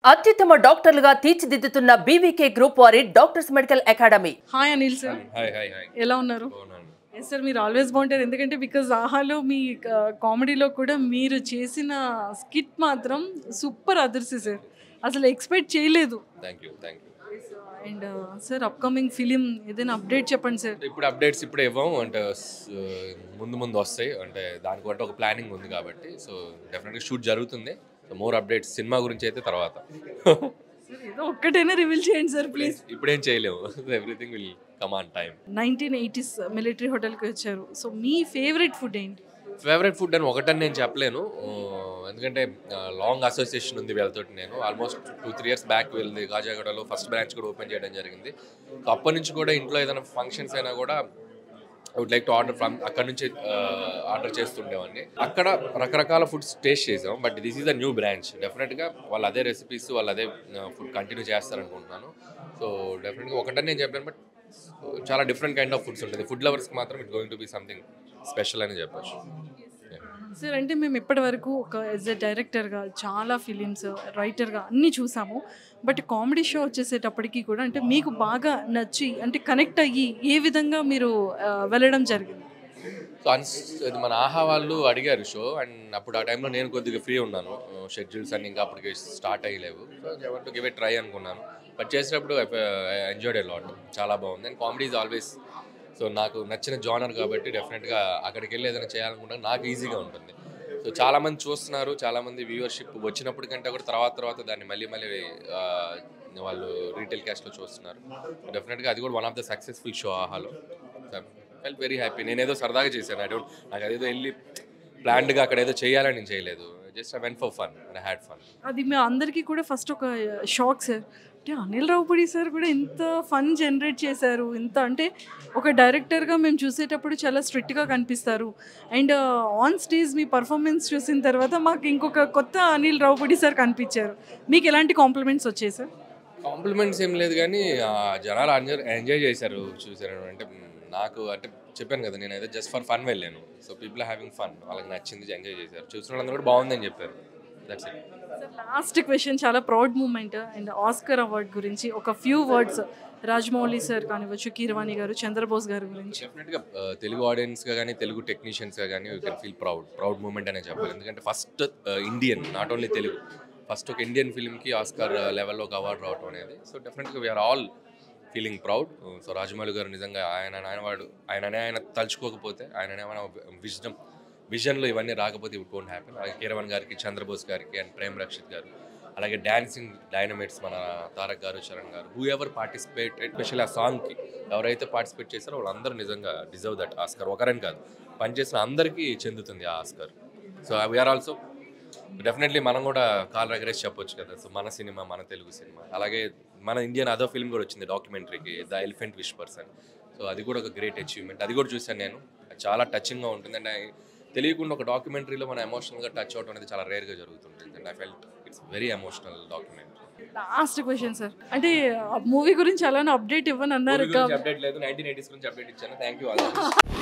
అత్యుత్తమ డాక్టర్లుగా తీర్చిదిద్దుతున్న బీవీకే గ్రూప్ వారి doctors medical academy hi Anil sir hi hi hi ఎలా ఉన్నారు బాగున్నాను ఎస్ సార్ మీరు ఆల్వేస్ బాగుంటారు ఎందుకంటే బికాజ్ ఆహాలో మీ కామెడీలో కూడా మీరు చేసిన స్కిట్ మాత్రం సూపర్ అదర్సి సార్ అసలు ఎక్స్పెక్ట్ చేయలేదు thank you thank you and sir upcoming film ఏదైనా అప్డేట్ చెప్పండి సార్ ఇప్పుడు అప్డేట్స్ ఇప్పుడే ఇవ్వము అంటే స్- ముందు ముందు వస్తాయి అంటే దానికి అంటే ఒక ప్లానింగ్ ఉంది కాబట్టి సో డెఫినెట్గా షూట్ జరుగుతుంది సో మోర్ అప్డేట్స్ సినిమా గురించి అయితే తర్వాత సార్ ఏదో ఒక్కటైనా రివీల్ చేయండి సార్ ప్లీజ్ ఇప్పుడేం చేయలేము everything will come on time nineteen eighties military హోటల్కి వచ్చారు సో మీ ఫేవరెట్ ఫుడ్ ఏంటి ఫేవరెట్ ఫుడ్ అని ఒకటని నేను చెప్పలేను ఆ, ఎందుకంటే లాంగ్ అసోసియేషన్ ఉంది వీళ్ళతోటి నేను almost two three years back వెళ్ళింది కాజాగూడలో ఫస్ట్ బ్రాంచ్ కూడా ఓపెన్ చేయడం జరిగింది సో అప్పటి నుంచి కూడా ఇంట్లో ఏదైనా ఫంక్షన్స్ అయినా కూడా I would like to order from అక్కడ నుంచి ఆర్డర్ చేస్తుండేవాడిని అక్కడ రకరకాల ఫుడ్స్ టేస్ట్ చేసాం but this is a new branch డెఫినెట్గా వాళ్ళు అదే రెసిపీస్ వాళ్ళు అదే ఫుడ్ కంటిన్యూ చేస్తారనుకుంటున్నాను సో డెఫినెట్గా ఒకటని నేను చెప్పాను బట్ చాలా డిఫరెంట్ కైండ్ ఆఫ్ ఫుడ్స్ ఉంటుంది ఫుడ్ లవర్స్కి మాత్రం it going to be something special అని చెప్పచ్చు సార్ అంటే మేము ఇప్పటి వరకు ఒక యాజ్ ఎ డైరెక్టర్గా చాలా ఫిలిమ్స్ రైటర్గా అన్నీ చూసాము బట్ కామెడీ షో వచ్చేసేటప్పటికి కూడా అంటే మీకు బాగా నచ్చి అంటే కనెక్ట్ అయ్యి ఏ విధంగా మీరు ఆ, వెళ్ళడం జరిగింది సో అన్స్ అది మన ఆహా వాళ్ళు అడిగారు షో అండ్ అప్పుడు ఆ టైంలో నేను కొద్దిగా ఫ్రీ ఉన్నాను షెడ్యూల్స్ అన్ని ఇంకా అప్పటికి స్టార్ట్ అయ్యలేవు so to give a try అనుకున్నాను బట్ చేసేటప్పుడు ఎంజాయ్డ్ ఏ లాట్ చాలా బాగుంది and comedy is always so నాకు నచ్చిన జానర్ కాబట్టి డెఫినెట్గా అక్కడికి వెళ్ళి ఏదైనా చేయాలనుకుంటే నాకు ఈజీగా ఉంటుంది సో చాలామంది చూస్తున్నారు చాలామంది వ్యూవర్షిప్ వచ్చినప్పటికంటే కూడా తర్వాత తర్వాత దాన్ని మళ్ళీ మళ్ళీ ఆ, వాళ్ళు రీటైల్ క్యాష్లో చూస్తున్నారు డెఫినెట్గా అది కూడా one of the successful show ఆహాలో ఫెల్ వెరీ హ్యాపీ నేనేదో సరదాగా చేశాను ఐ డోంట్ నాకు అదేదో వెళ్ళి ప్లాన్డ్గా అక్కడ ఏదో చేయాలని నేను చేయలేదు just I went for fun and had fun అది మీ అందరికీ కూడా ఫస్ట్ ఒక షాక్ సార్ అంటే అనిల్ రావుపూడి సార్ కూడా ఇంత ఫన్ జనరేట్ చేశారు ఇంత అంటే ఒక డైరెక్టర్గా మేము చూసేటప్పుడు చాలా స్ట్రిక్ట్గా కనిపిస్తారు అండ్ ఆన్ స్టేజ్ మీ పర్ఫార్మెన్స్ చూసిన తర్వాత మాకు ఇంకొక కొత్త అనిల్ రావుపూడి సార్ కనిపించారు మీకు ఎలాంటి కాంప్లిమెంట్స్ వచ్చాయి సార్ కాంప్లిమెంట్స్ ఏం లేదు కానీ ఆ, జనాలు ఎంజాయ్ ఎంజాయ్ చేశారు చూశారు అంటే మ్, నాకు అంటే చెప్పాను కదా నేను అయితే జస్ట్ ఫర్ ఫన్ వెళ్ళాను సో పీపుల్ హ్యావింగ్ ఫన్ వాళ్ళకి నచ్చింది ఎంజాయ్ చేశారు చూసిన వాళ్ళందరూ కూడా బాగుందని చెప్పారు that's it sir last question చాలా proud moment and Oscar award గురించి ఒక ఫ్యూ వర్డ్స్ రాజమౌళి సార్ కానివ్వచ్చు కీరవాణి గారు చంద్రబోస్ గారి గురించి డెఫినెట్గా తెలుగు ఆడియన్స్గా కానీ తెలుగు టెక్నీషియన్స్గా కానీ you can feel proud proud moment అనే చెప్పాలి ఎందుకంటే first Indian not only Telugu first ఒక ఇండియన్ ఫిల్మ్కి ఆస్కార్ లెవెల్లో ఒక అవార్డు రావడం అనేది సో డెఫినెట్గా we are all feeling proud so Rajamouli garu నిజంగా ఆయన ఆయన వాడు ఆయననే ఆయన తలుచుకోకపోతే ఆయననే మన విజన్ విజన్లో ఇవన్నీ రాకపోతే ఇట్ వోంట్ హ్యాపెన్ అలాగే కీరవన్ గారికి చంద్రబోస్ గారికి అండ్ ప్రేమ్ రక్షిత్ గారు అలాగే డాన్సింగ్ డైనమిట్స్ మన తారక్ గారు చరణ్ గారు హూ ఎవర్ పార్టిసిపేట్ ఎస్పెషల్లీ ఆ సాంగ్కి ఎవరైతే పార్టిసిపేట్ చేశారో వాళ్ళందరూ నిజంగా డిజర్వ్ దట్ ఆస్కర్ ఒకరని కాదు పనిచేసిన అందరికీ చెందుతుంది ఆ Oscar so we are also definitely మనం కూడా కాల్ రెగరేసి చెప్పొచ్చు కదా సో మన సినిమా మన తెలుగు సినిమా అలాగే మన ఇండియన్ అదర్ ఫిల్మ్ కూడా వచ్చింది డాక్యుమెంటరీకి the elephant whisperers so అది కూడా ఒక గ్రేట్ అచీవ్మెంట్ అది కూడా చూశాను నేను అది చాలా టచింగ్గా ఉంటుంది అండ్ తెలియకుండా ఒక డాక్యుమెంటరీలో మనం ఎమోషనల్గా టచ్ అవడం అనేది చాలా రేర్గా జరుగుతుంటుంది and I felt it's very emotional documentary last question sir అంటే మూవీ గురించి అలానే అప్డేట్ ఇవ్వని అన్నారు కా- అప్డేట్ లేదు నైన్టీన్ ఎయిటీస్ గురించి అప్డేట్ ఇచ్చాను థ్యాంక్ యూ ఆల్